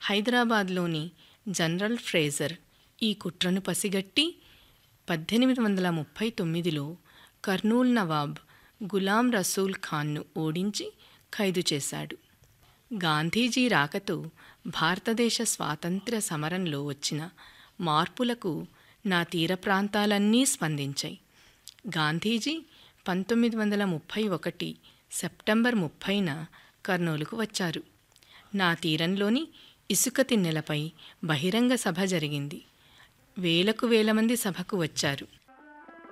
హైదరాబాద్లోని general Fraser ఈ కుట్రను పసిగట్టి పద్దెనిమిది వందల ముప్పై తొమ్మిదిలో కర్నూల్ నవాబ్ గులాం రసూల్ ఖాన్ను ఓడించి ఖైదు చేశాడు గాంధీజీ రాకతో భారతదేశ స్వాతంత్ర్య సమరంలో వచ్చిన మార్పులకు నా తీర ప్రాంతాలన్నీ స్పందించాయి గాంధీజీ పంతొమ్మిది వందల ముప్పై ఒకటి సెప్టెంబర్ ముప్పైన కర్నూలుకు వచ్చారు నా తీరంలోని ఇసుక తిన్నెలపై బహిరంగ సభ జరిగింది వేలకు వేల మంది సభకు వచ్చారు